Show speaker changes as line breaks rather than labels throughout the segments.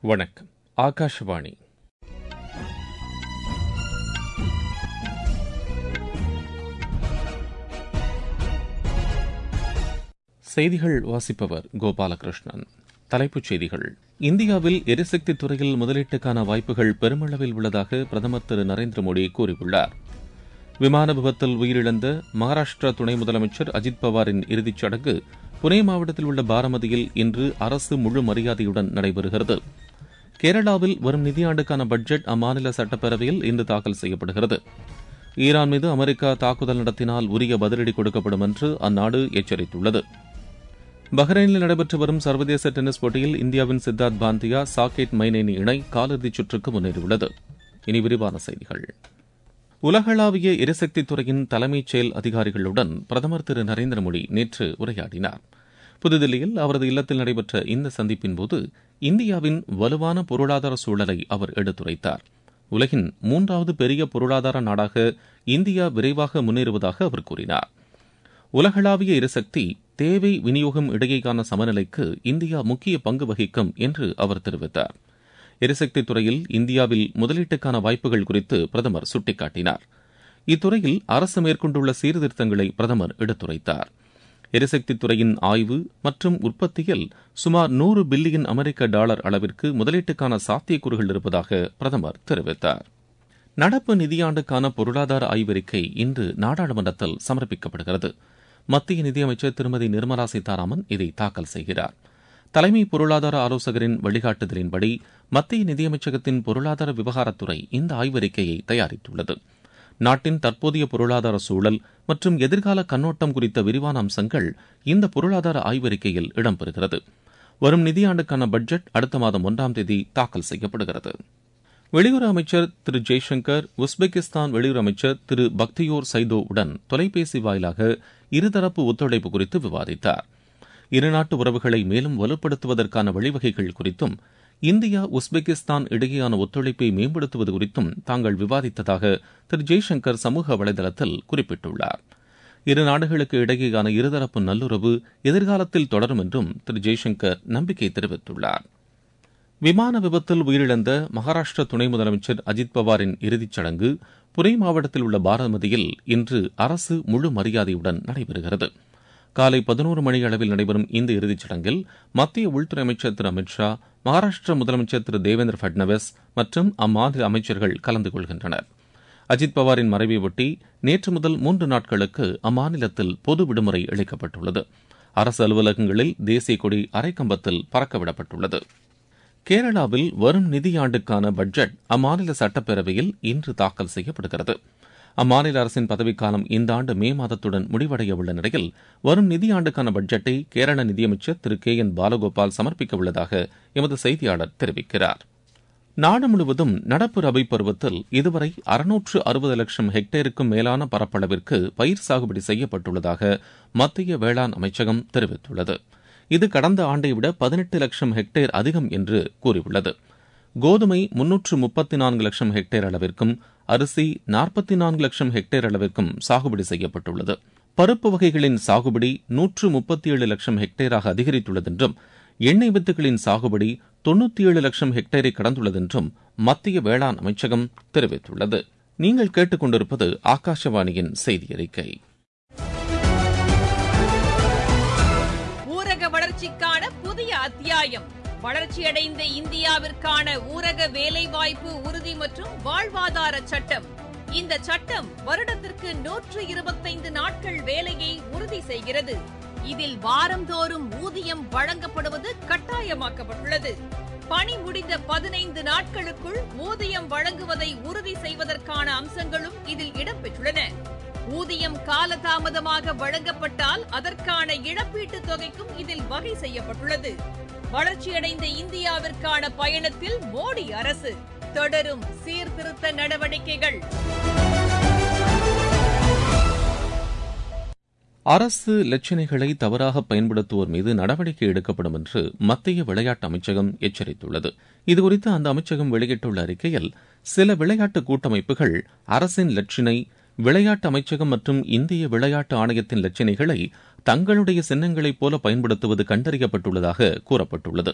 வணக்கம் ஆகாஷவாணி செய்திகள் வாசிப்பவர் கோபாலகிருஷ்ணன் தலைப்புச் செய்திகள் இந்தியாவில் எரிசக்தி துறையில் முதலீட்டுக்கான வாய்ப்புகள் பெருமளவில் உள்ளதாக பிரதமர் திரு நரேந்திர மோடி கூறியுள்ளார் விமான விபத்தில் உயிரிழந்த மகாராஷ்டிரா துணை முதலமைச்சர் அஜித் பவாரின் இறுதிச் சடங்கு புனே மாவட்டத்தில் உள்ள பாரமதியில் இன்று அரசு முழு மரியாதையுடன் நடைபெறுகிறது கேரளாவில் வரும் நிதியாண்டுக்கான பட்ஜெட் அம்மாநில சட்டப்பேரவையில் இன்று தாக்கல் செய்யப்படுகிறது ஈரான் மீது அமெரிக்கா தாக்குதல் நடத்தினால் உரிய பதிலடி கொடுக்கப்படும் என்று அந்நாடு எச்சரித்துள்ளது பஹ்ரைனில் நடைபெற்று வரும் சர்வதேச டென்னிஸ் போட்டியில் இந்தியாவின் சித்தார்த் பாந்தியா சாகேட் மைனேனி இணை காலிறுதிச் சுற்றுக்கு முன்னேறியுள்ளது இனி விரிவான செய்திகள் உலகளாவிய எரிசக்தி துறையின் தலைமைச் செயல் அதிகாரிகளுடன் பிரதமர் திரு நரேந்திர மோடி நேற்று உரையாடினார் புதுதில்லியில் அவரது இல்லத்தில் நடைபெற்ற இந்த சந்திப்பின்போது இந்தியாவின் வலுவான பொருளாதார சூழலை அவர் எடுத்துரைத்தார் உலகின் மூன்றாவது பெரிய பொருளாதார நாடாக இந்தியா விரைவாக முன்னேறுவதாக அவர் கூறினார் உலகளாவிய எரிசக்தி தேவை விநியோகம் இடையேயான சமநிலைக்கு இந்தியா முக்கிய பங்கு வகிக்கும் என்று அவர் தெரிவித்தார் எரிசக்தி துறையில் இந்தியாவில் முதலீட்டுக்கான வாய்ப்புகள் குறித்து பிரதமர் சுட்டிக்காட்டினார் இத்துறையில் அரசு மேற்கொண்டுள்ள சீர்திருத்தங்களை பிரதமர் எடுத்துரைத்தார் எரிசக்தி துறையின் ஆய்வு மற்றும் உற்பத்தியில் சுமார் நூறு பில்லியன் அமெரிக்க டாலர் அளவிற்கு முதலீட்டுக்கான சாத்தியக்கூறுகள் இருப்பதாக பிரதமர் தெரிவித்தார் நடப்பு நிதியாண்டுக்கான பொருளாதார ஆய்வறிக்கை இன்று நாடாளுமன்றத்தில் சமர்ப்பிக்கப்படுகிறது மத்திய நிதியமைச்சர் திருமதி நிர்மலா சீதாராமன் இதை தாக்கல் செய்கிறார் தலைமை பொருளாதார ஆலோசகரின் வழிகாட்டுதலின்படி மத்திய நிதியமைச்சகத்தின் பொருளாதார விவகாரத்துறை இந்த ஆய்வறிக்கையை தயாரித்துள்ளது நாட்டின் தற்போதைய பொருளாதார சூழல் மற்றும் எதிர்கால கண்ணோட்டம் குறித்த விரிவான அம்சங்கள் இந்த பொருளாதார ஆய்வறிக்கையில் இடம்பெறுகிறது வரும் நிதியாண்டுக்கான பட்ஜெட் அடுத்த மாதம் ஒன்றாம் தேதி தாக்கல் செய்யப்படுகிறது வெளியுறவு அமைச்சர் திரு ஜெய்சங்கர் உஸ்பெகிஸ்தான் வெளியுறவு அமைச்சர் திரு பக்தியோர் சைதோ உடன் தொலைபேசி வாயிலாக இருதரப்பு ஒத்துழைப்பு குறித்து விவாதித்தார் இருநாட்டு உறவுகளை மேலும் வலுப்படுத்துவதற்கான வழிவகைகள் குறித்தும் இந்தியா உஸ்பெகிஸ்தான் இடையேயான ஒத்துழைப்பை மேம்படுத்துவது குறித்தும் தாங்கள் விவாதித்ததாக திரு ஜெய்சங்கர் சமூக வலைதளத்தில் குறிப்பிட்டுள்ளார் இரு நாடுகளுக்கு இடையேயான இருதரப்பு நல்லுறவு எதிர்காலத்தில் தொடரும் என்றும் திரு ஜெய்சங்கர் நம்பிக்கை தெரிவித்துள்ளார் விமான விபத்தில் உயிரிழந்த மகாராஷ்டிர துணை முதலமைச்சர் அஜித் பவாரின் இறுதிச் சடங்கு புனே மாவட்டத்தில் உள்ள பாரமதியில் இன்று அரசு முழு மரியாதையுடன் நடைபெறுகிறது காலை பதினோரு மணி அளவில் நடைபெறும் இந்த இறுதிச் சடங்கில் மத்திய உள்துறை அமைச்சர் திரு அமித் ஷா மகாராஷ்டிர முதலமைச்சர் திரு தேவேந்திர பட்னவிஸ் மற்றும் அம்மாநில அமைச்சர்கள் கலந்து கொள்கின்றனர் அஜித் பவாரின் மறைவை ஒட்டி நேற்று முதல் மூன்று நாட்களுக்கு அம்மாநிலத்தில் பொது விடுமுறை அளிக்கப்பட்டுள்ளது அரசு அலுவலகங்களில் தேசிய கொடி அரைக்கம்பத்தில் பறக்கவிடப்பட்டுள்ளது கேரளாவில் வரும் நிதியாண்டுக்கான பட்ஜெட் அம்மாநில சட்டப்பேரவையில் இன்று தாக்கல் செய்யப்படுகிறது அம்மாநில அரசின் பதவிக்காலம் இந்த ஆண்டு மே மாதத்துடன் முடிவடைய உள்ள நிலையில் வரும் நிதியாண்டுக்கான பட்ஜெட்டை கேரள நிதியமைச்சர் திரு கே என் பாலகோபால் சமர்ப்பிக்க உள்ளதாக எமது செய்தியாளர் தெரிவிக்கிறார் நாடு முழுவதும் நடப்பு ரபி பருவத்தில் இதுவரை அறுநூற்று அறுபது லட்சம் ஹெக்டேருக்கும் மேலான பரப்பளவிற்கு பயிர் சாகுபடி செய்யப்பட்டுள்ளதாக மத்திய வேளாண் அமைச்சகம் தெரிவித்துள்ளது இது கடந்த ஆண்டை விட பதினெட்டு லட்சம் ஹெக்டேர் அதிகம் என்று கூறியுள்ளது கோதுமை முன்னூற்று முப்பத்தி நான்கு லட்சம் ஹெக்டேர் அளவிற்கும் அரிசி நாற்பத்தி நான்கு லட்சம் ஹெக்டேர் அளவிற்கும் சாகுபடி செய்யப்பட்டுள்ளது பருப்பு வகைகளின் சாகுபடி நூற்று முப்பத்தி ஏழு லட்சம் ஹெக்டேராக அதிகரித்துள்ளது என்றும் எண்ணெய் வித்துகளின் சாகுபடி தொன்னூத்தி ஏழு லட்சம் ஹெக்டேரை கடந்துள்ளது என்றும் மத்திய வேளாண் அமைச்சகம் தெரிவித்துள்ளது நீங்கள் கேட்டுக்கொண்டிருப்பது ஆகாஷவாணியின் செய்தி அறிக்கை
ஊரக வளர்ச்சிக்கான புதிய அத்தியாயம் வளர்ச்சியடைந்த இந்தியாவிற்கான ஊரக வேலைவாய்ப்பு உறுதி மற்றும் வாழ்வாதார சட்டம் இந்த சட்டம் வருடத்திற்கு நூற்று இருபத்தைந்து நாட்கள் வேலையை உறுதி செய்கிறது இதில் வாரந்தோறும் ஊதியம் வழங்கப்படுவது கட்டாயமாக்கப்பட்டுள்ளது பணி முடிந்த பதினைந்து நாட்களுக்குள் ஊதியம் வழங்குவதை உறுதி செய்வதற்கான அம்சங்களும் இதில் இடம்பெற்றுள்ளன ஊதியம் காலதாமதமாக வழங்கப்பட்டால் அதற்கான இழப்பீட்டுத் தொகைக்கும் இதில் வகை செய்யப்பட்டுள்ளது வளர்ச்சியடைந்த இந்தியாவிற்கான பயணத்தில் மோடி அரசு தொடரும் சீர்திருத்த நடவடிக்கைகள்
அரசு லட்சணைகளை தவறாக பயன்படுத்துவோர் மீது நடவடிக்கை எடுக்கப்படும் என்று மத்திய விளையாட்டு அமைச்சகம் எச்சரித்துள்ளது இதுகுறித்து அந்த அமைச்சகம் வெளியிட்டுள்ள அறிக்கையில் சில விளையாட்டு கூட்டமைப்புகள் அரசின் லட்சினை விளையாட்டு அமைச்சகம் மற்றும் இந்திய விளையாட்டு ஆணையத்தின் லட்சணைகளை தங்களுடைய சின்னங்களைப் போல பயன்படுத்துவது கண்டறியப்பட்டுள்ளதாக கூறப்பட்டுள்ளது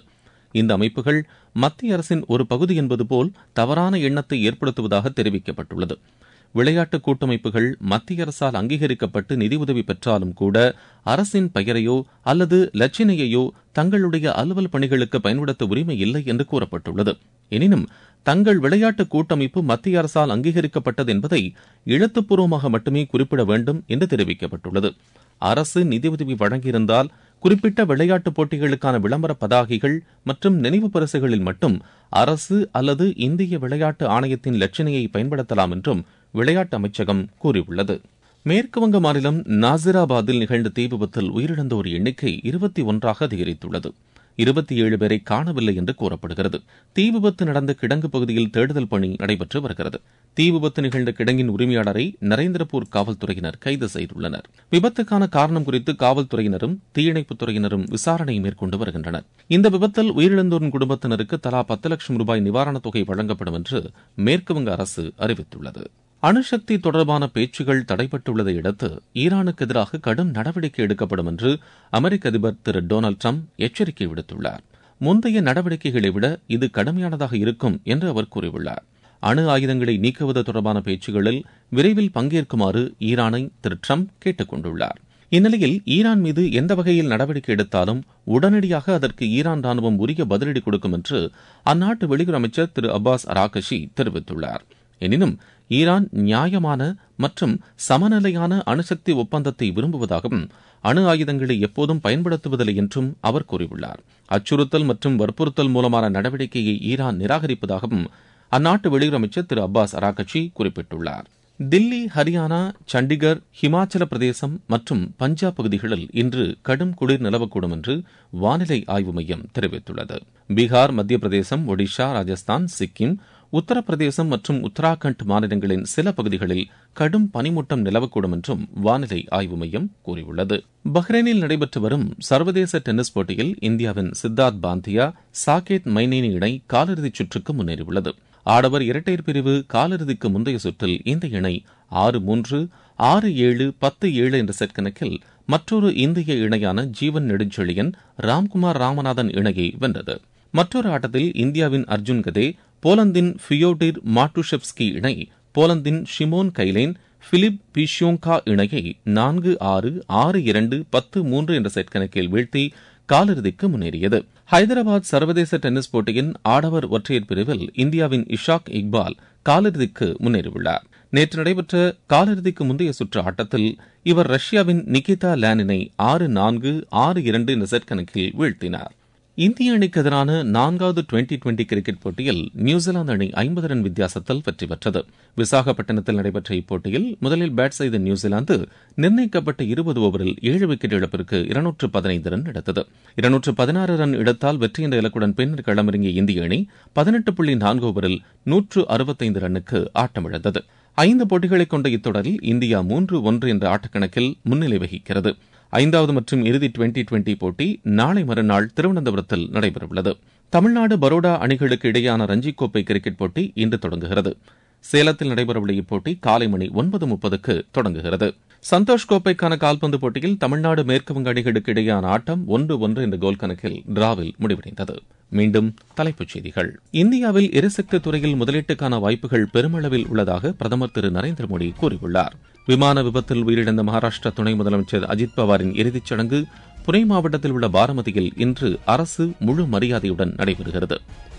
இந்த அமைப்புகள் மத்திய அரசின் ஒரு பகுதி என்பது போல் தவறான எண்ணத்தை ஏற்படுத்துவதாக தெரிவிக்கப்பட்டுள்ளது விளையாட்டு கூட்டமைப்புகள் மத்திய அரசால் அங்கீகரிக்கப்பட்டு நிதியுதவி பெற்றாலும் கூட அரசின் பெயரையோ அல்லது லட்சணையையோ தங்களுடைய அலுவல் பணிகளுக்கு பயன்படுத்த உரிமை இல்லை என்று கூறப்பட்டுள்ளது எனினும் தங்கள் விளையாட்டு கூட்டமைப்பு மத்திய அரசால் அங்கீகரிக்கப்பட்டது என்பதை எழுத்துப்பூர்வமாக மட்டுமே குறிப்பிட வேண்டும் என்று தெரிவிக்கப்பட்டுள்ளது அரசு நிதியுதவி வழங்கியிருந்தால் குறிப்பிட்ட விளையாட்டுப் போட்டிகளுக்கான விளம்பர பதாகைகள் மற்றும் நினைவு பரிசுகளில் மட்டும் அரசு அல்லது இந்திய விளையாட்டு ஆணையத்தின் லட்சணையை பயன்படுத்தலாம் என்றும் விளையாட்டு அமைச்சகம் கூறியுள்ளது மேற்குவங்க மாநிலம் நாசிராபாத்தில் நிகழ்ந்த தீ விபத்தில் உயிரிழந்தோர் எண்ணிக்கை இருபத்தி ஒன்றாக அதிகரித்துள்ளது இருபத்தி ஏழு பேரை காணவில்லை என்று கூறப்படுகிறது தீ விபத்து நடந்த கிடங்கு பகுதியில் தேடுதல் பணி நடைபெற்று வருகிறது தீ விபத்து நிகழ்ந்த கிடங்கின் உரிமையாளரை நரேந்திரபூர் காவல்துறையினர் கைது செய்துள்ளனர் விபத்துக்கான காரணம் குறித்து காவல்துறையினரும் தீயணைப்புத் துறையினரும் விசாரணை மேற்கொண்டு வருகின்றனர் இந்த விபத்தில் உயிரிழந்தோரின் குடும்பத்தினருக்கு தலா பத்து லட்சம் ரூபாய் நிவாரணத் தொகை வழங்கப்படும் என்று மேற்குவங்க அரசு அறிவித்துள்ளது அணுசக்தி தொடர்பான பேச்சுகள் தடைபட்டுள்ளதை அடுத்து ஈரானுக்கு எதிராக கடும் நடவடிக்கை எடுக்கப்படும் என்று அமெரிக்க அதிபர் திரு டொனால்டு ட்ரம்ப் எச்சரிக்கை விடுத்துள்ளார் முந்தைய நடவடிக்கைகளை விட இது கடுமையானதாக இருக்கும் என்று அவர் கூறியுள்ளார் அணு ஆயுதங்களை நீக்குவது தொடர்பான பேச்சுகளில் விரைவில் பங்கேற்குமாறு ஈரானை திரு ட்ரம்ப் கேட்டுக் கொண்டுள்ளார் இந்நிலையில் ஈரான் மீது எந்த வகையில் நடவடிக்கை எடுத்தாலும் உடனடியாக அதற்கு ஈரான் ராணுவம் உரிய பதிலடி கொடுக்கும் என்று அந்நாட்டு வெளியுறவு அமைச்சர் திரு அப்பாஸ் அராகஷி தெரிவித்துள்ளார் எனினும் ஈரான் நியாயமான மற்றும் சமநிலையான அணுசக்தி ஒப்பந்தத்தை விரும்புவதாகவும் அணு ஆயுதங்களை எப்போதும் பயன்படுத்துவதில்லை என்றும் அவர் கூறியுள்ளார் அச்சுறுத்தல் மற்றும் வற்புறுத்தல் மூலமான நடவடிக்கையை ஈரான் நிராகரிப்பதாகவும் அந்நாட்டு வெளியுறவு அமைச்சர் திரு அப்பாஸ் அராகச்சி குறிப்பிட்டுள்ளார் தில்லி ஹரியானா சண்டிகர் ஹிமாச்சல பிரதேசம் மற்றும் பஞ்சாப் பகுதிகளில் இன்று கடும் குளிர் நிலவக்கூடும் என்று வானிலை ஆய்வு மையம் தெரிவித்துள்ளது பீகார் மத்திய பிரதேசம் ஒடிஷா ராஜஸ்தான் சிக்கிம் உத்தரப்பிரதேசம் மற்றும் உத்தராகண்ட் மாநிலங்களின் சில பகுதிகளில் கடும் பனிமூட்டம் நிலவக்கூடும் என்றும் வானிலை ஆய்வு மையம் கூறியுள்ளது பஹ்ரைனில் நடைபெற்று வரும் சர்வதேச டென்னிஸ் போட்டியில் இந்தியாவின் சித்தார்த் பாந்தியா சாகேத் மைனேனி இணை காலிறுதிச் சுற்றுக்கு முன்னேறியுள்ளது ஆடவர் இரட்டையர் பிரிவு காலிறுதிக்கு முந்தைய சுற்றில் இந்த இணை ஆறு மூன்று ஆறு ஏழு பத்து ஏழு என்ற செட் கணக்கில் மற்றொரு இந்திய இணையான ஜீவன் நெடுஞ்செழியன் ராம்குமார் ராமநாதன் இணையை வென்றது மற்றொரு ஆட்டத்தில் இந்தியாவின் அர்ஜுன் கதே போலந்தின் ஃபியோடிர் மாட்டுஷெவ்ஸ்கி இணை போலந்தின் ஷிமோன் கைலேன் பிலிப் பிஷியோங்கா இணையை நான்கு ஆறு ஆறு இரண்டு பத்து மூன்று என்ற செட் கணக்கில் வீழ்த்தி காலிறுதிக்கு முன்னேறியது ஹைதராபாத் சர்வதேச டென்னிஸ் போட்டியின் ஆடவர் ஒற்றையர் பிரிவில் இந்தியாவின் இஷாக் இக்பால் காலிறுதிக்கு முன்னேறியுள்ளார் நேற்று நடைபெற்ற காலிறுதிக்கு முந்தைய சுற்று ஆட்டத்தில் இவர் ரஷ்யாவின் நிகிதா லேனினை ஆறு நான்கு ஆறு இரண்டு என்ற செட் கணக்கில் வீழ்த்தினார் இந்திய அணிக்கு எதிரான நான்காவது டுவெண்டி டுவெண்டி கிரிக்கெட் போட்டியில் நியூசிலாந்து அணி ஐம்பது ரன் வித்தியாசத்தில் வெற்றி பெற்றது விசாகப்பட்டினத்தில் நடைபெற்ற இப்போட்டியில் முதலில் பேட் செய்த நியூசிலாந்து நிர்ணயிக்கப்பட்ட இருபது ஓவரில் ஏழு விக்கெட் இழப்பிற்கு இருநூற்று பதினைந்து ரன் எடுத்தது இருநூற்று பதினாறு ரன் எடுத்தால் வெற்றி என்ற இலக்குடன் பின்னர் களமிறங்கிய இந்திய அணி பதினெட்டு புள்ளி நான்கு ஓவரில் நூற்று அறுபத்தைந்து ரன்னுக்கு ஆட்டமிழந்தது ஐந்து போட்டிகளை கொண்ட இத்தொடரில் இந்தியா மூன்று ஒன்று என்ற ஆட்டக்கணக்கில் முன்னிலை வகிக்கிறது ஐந்தாவது மற்றும் இறுதி டுவெண்டி டுவெண்டி போட்டி நாளை மறுநாள் திருவனந்தபுரத்தில் நடைபெறவுள்ளது தமிழ்நாடு பரோடா அணிகளுக்கு இடையேயான ரஞ்சி கோப்பை கிரிக்கெட் போட்டி இன்று தொடங்குகிறது சேலத்தில் நடைபெறவுள்ள இப்போட்டி காலை மணி ஒன்பது முப்பதுக்கு தொடங்குகிறது சந்தோஷ் கோப்பைக்கான கால்பந்து போட்டியில் தமிழ்நாடு மேற்குவங்க அணிகளுக்கு இடையேயான ஆட்டம் ஒன்று ஒன்று என்ற கோல் கணக்கில் டிராவில் முடிவடைந்தது மீண்டும் தலைப்புச் செய்திகள் இந்தியாவில் எரிசக்தி துறையில் முதலீட்டுக்கான வாய்ப்புகள் பெருமளவில் உள்ளதாக பிரதமர் திரு நரேந்திர மோடி கூறியுள்ளார் விமான விபத்தில் உயிரிழந்த மகாராஷ்டிரா துணை முதலமைச்சர் அஜித் பவாரின் இறுதிச் சடங்கு புனே மாவட்டத்தில் உள்ள பாரமதியில் இன்று அரசு முழு மரியாதையுடன் நடைபெறுகிறது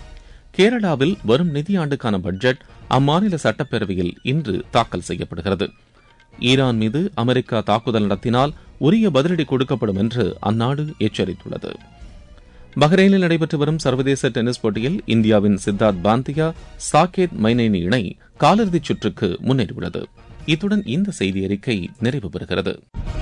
கேரளாவில் வரும் நிதியாண்டுக்கான பட்ஜெட் அம்மாநில சட்டப்பேரவையில் இன்று தாக்கல் செய்யப்படுகிறது ஈரான் மீது அமெரிக்கா தாக்குதல் நடத்தினால் உரிய பதிலடி கொடுக்கப்படும் என்று அந்நாடு எச்சரித்துள்ளது பஹ்ரைனில் நடைபெற்று வரும் சர்வதேச டென்னிஸ் போட்டியில் இந்தியாவின் சித்தார்த் பாந்தியா சாகேத் மைனேனி இணை காலிறுதிச் சுற்றுக்கு முன்னேறியுள்ளது இத்துடன் இந்த செய்தி அறிக்கை நிறைவு பெறுகிறது